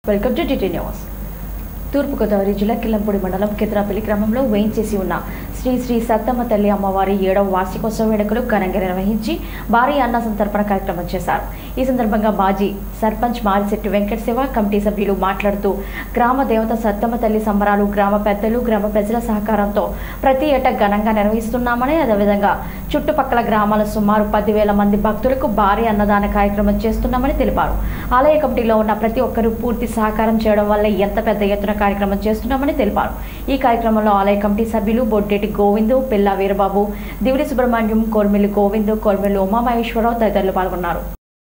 welcome to DT news Thurpu Godavari జిల్లా కిల్లంపూడి మండలం కిద్రాపల్లి గ్రామంలో వేయించేసి ఉన్న శ్రీ శ్రీ సత్తమ్మ తల్లి అమ్మవారి ఏడవ వార్షికోత్సవ వేడుకలు ఘనంగా నిర్వహించి భారీ అన్న సంతర్పణ కార్యక్రమం చేశారు ఈ సందర్భంగా మాజీ సర్పంచ్ మారిశెట్టి వెంకట శివ కమిటీ సభ్యులు మాట్లాడుతూ గ్రామ దేవత సత్తమ్మ తల్లి సంబరాలు గ్రామ పెద్దలు గ్రామ ప్రజల సహకారంతో ప్రతి ఏటా ఘనంగా నిర్వహిస్తున్నామని అదేవిధంగా చుట్టుపక్కల గ్రామాల సుమారు పదివేల మంది భక్తులకు భారీ అన్నదాన కార్యక్రమం చేస్తున్నామని తెలిపారు ఆలయ కమిటీలో ఉన్న ప్రతి ఒక్కరూ పూర్తి సహకారం చేయడం వల్ల ఎంత పెద్ద ఎత్తున కార్యక్రమం చేస్తున్నామని తెలిపారు ఈ కార్యక్రమంలో ఆలయ కమిటీ సభ్యులు బొడ్డేటి గోవిందు పిల్ల వీరబాబు దివిడి సుబ్రహ్మణ్యం కోర్మిల్లి గోవిందు కోర్మిల్లి ఉమామహేశ్వరరావు తదితరులు పాల్గొన్నారు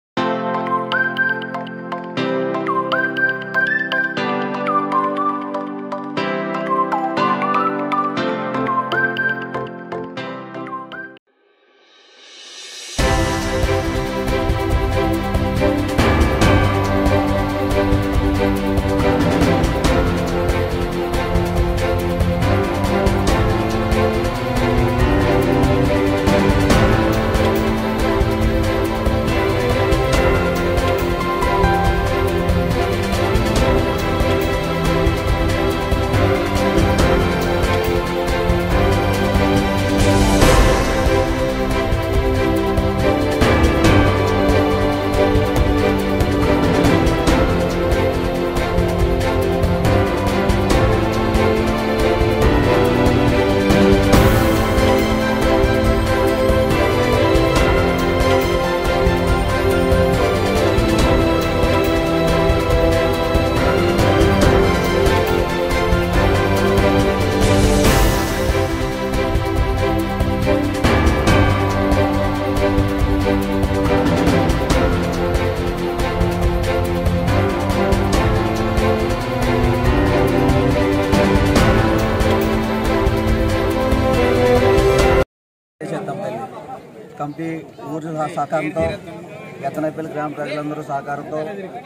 చేద్దాంపల్లి కమిటీ ఊరు సహకారంతో గతనపల్లి గ్రామ ప్రజలందరూ సహకారంతో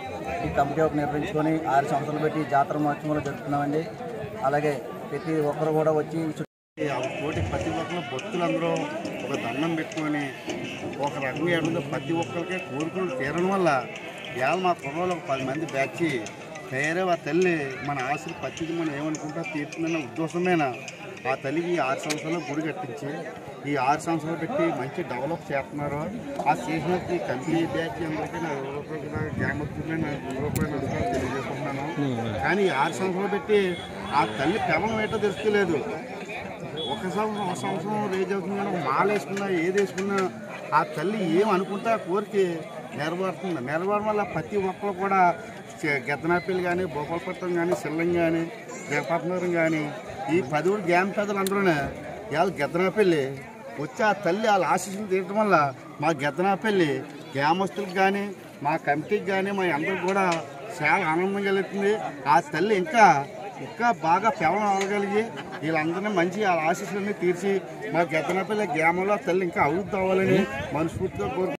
ఈ కమిటీ ఒకటి నిర్వహించుకొని ఆరు సంవత్సరాలు పెట్టి ఈ జాతర మహోత్సవంలో జరుపుతున్నామండి అలాగే ప్రతి ఒక్కరు కూడా వచ్చి ఈ చుట్టూ ఆ తోటి ప్రతి ఒక్కరు భక్తులందరూ ఒక దండం పెట్టుకొని ఒక రకంగా ఏడుందో ప్రతి ఒక్కరికి కోరికలు తీరడం వల్ల ఇవాళ మా కుర్రలో ఒక పది మంది బ్యాచి తయారే ఆ తల్లి మన ఆశలు పచ్చిది మనం ఏమనుకుంటా తీర్చుకున్న ఉద్దేశమైన ఆ తల్లికి ఆరు సంవత్సరాలు గుడి కట్టించి ఈ ఆరు సంవత్సరాలు పెట్టి మంచి డెవలప్ చేస్తున్నారు ఆ చేసినట్టు కంపెనీ బ్యాచ్ అందరికీ నా రూపాయలు గ్రామస్తులైన రూపాయలు తెలియజేసుకుంటున్నాను కానీ ఈ ఆరు సంవత్సరాలు పెట్టి ఆ తల్లి పెవలం ఏంటో తెలుసుకోలేదు ఒక సంవత్సరం ఒక సంవత్సరం రేజ్ అవుతుంది కానీ ఒక మాల వేసుకున్నా ఏది వేసుకున్నా ఆ తల్లి ఏం అనుకుంటే ఆ కోరిక నెరవేరుతుంది నెరవేరడం వల్ల ప్రతి ఒక్కరు కూడా చే- గెద్దనాపల్లి కానీ భోపాలపట్నం కానీ సిల్లం కానీ జగపట్నం కానీ ఈ పదివుడు గ్యామ్ పెద్దలు అందరూనే ఇవాళ గెద్దనాపల్లి వచ్చి ఆ తల్లి వాళ్ళ ఆశీస్సులు తీయటం వల్ల మా గెద్దనాపల్లి గ్రామస్తులకు కానీ మా కమిటీకి కానీ మా అందరికి కూడా చాలా ఆనందం కలుగుతుంది ఆ తల్లి ఇంకా ఇంకా బాగా పెవలం అవ్వగలిగి వీళ్ళందరినీ మంచి ఆ ఆశీస్సులన్నీ తీర్చి మా గెద్దనపల్లి గ్రామంలో తల్లి ఇంకా అభివృద్ధి అవ్వాలని మనస్ఫూర్తిగా కోరుకుంటున్నాను